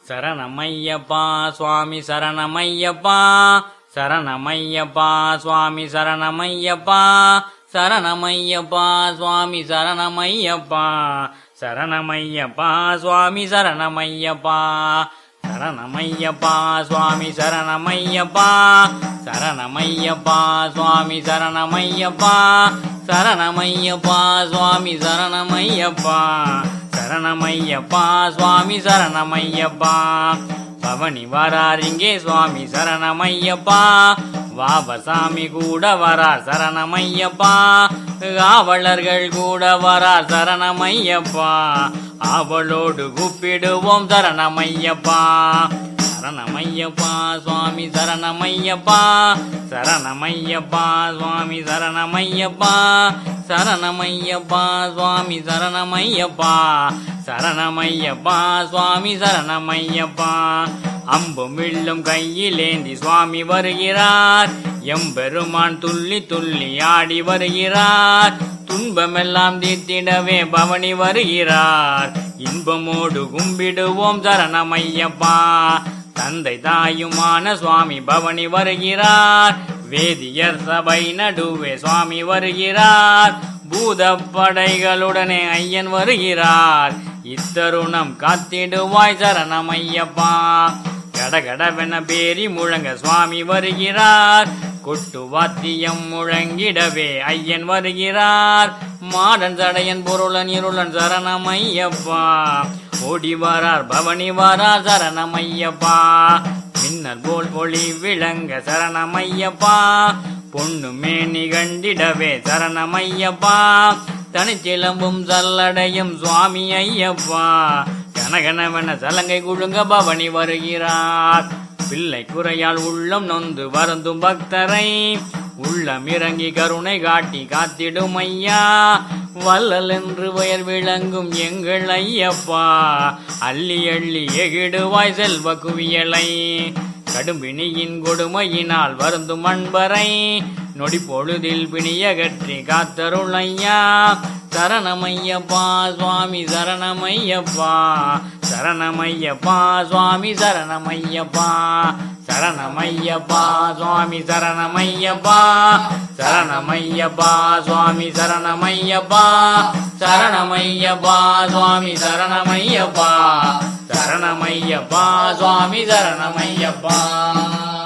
சரணமையப்பா சுவாமி சரணமையப்பா சரணமையப்பா சுவாமி சரணமையப்பா சரணமையப்பா சுவாமி சரணமையப்பா சரணமையப்பா சுவாமி சரணமையப்பா சரணமையப்பா சுவாமி சரணமையப்பா சரணமையப்பா சுவாமி சரணமையப்பா சரணமையப்பா சுவாமி சரணமையப்பா சரணமையப்பா சுவாமி சரணமையப்பா பவனி வரார் இங்கே சுவாமி சரணமையப்பா வாபசாமி கூட வரார் சரணமையப்பா காவலர்கள் கூட வரார் சரணமையப்பா அவளோடு கூப்பிடுவோம் சரணமையப்பா சரணமையப்பா சுவாமி சரணமையப்பா சரணமையப்பா சுவாமி சரணமையப்பா சரணமையப்பா சுவாமி சரணமையப்பா சரணமையப்பா சுவாமி சரணமையப்பா அம்பும் வில்லும் கையிலேந்தி சுவாமி வருகிறார் எம்பெருமான் துள்ளி துள்ளி ஆடி வருகிறார் துன்பமெல்லாம் தீர்த்திடவே பவனி வருகிறார் இன்பமோடு கும்பிடுவோம் சரணமையப்பா தந்தை தாயுமான சுவாமி பவனி வருகிறார் வேதியர் சபை நடுவே சுவாமி வருகிறார் பூத படைகளுடனே ஐயன் வருகிறார் இத்தருணம் காத்திடுவாய் சரணமையப்பா கடகடவென பேரி முழங்க சுவாமி வருகிறார் கொட்டு வாத்தியம் முழங்கிடவே ஐயன் வருகிறார் மாடன் சடையன் பொருளன் இருளன் சரணமையப்பா ஓடி வரார் பவனி வரார் சரணமையப்பா மின்னல் போல் ஒளி விளங்க சரணமையப்பா பொண்ணு மேனி கண்டிடவே சரணமையப்பா தனிச்சிலம்பும் சல்லடையும் சுவாமி ஐயப்பா கனகனவென சலங்கை குழுங்க பவனி வருகிறார் பிள்ளை குறையால் உள்ளம் நொந்து வருந்தும் பக்தரை உள்ளம் இறங்கி கருணை காட்டி காத்திடும் ஐயா வல்லல் என்று பெயர் விளங்கும் எங்கள் ஐயப்பா அள்ளி அள்ளி எகிடுவாய் செல்வ குவியலை கடும்பிணியின் கொடுமையினால் வருந்தும் அன்பரை நொடி பொழுதில் பிணியகற்றி காத்தருள் ஐயா சரணமையப்பா சுவாமி சரணமையப்பா சரணமையப்பா சுவாமி சரணமையப்பா சரணமையப்பா சுவாமி சரணமையப்பா சரணமையப்பா சுவாமி சரணமையப்பா சரணமையப்பா சுவாமி சரணமையப்பா சரணமையப்பா சுவாமி சரணமையப்பா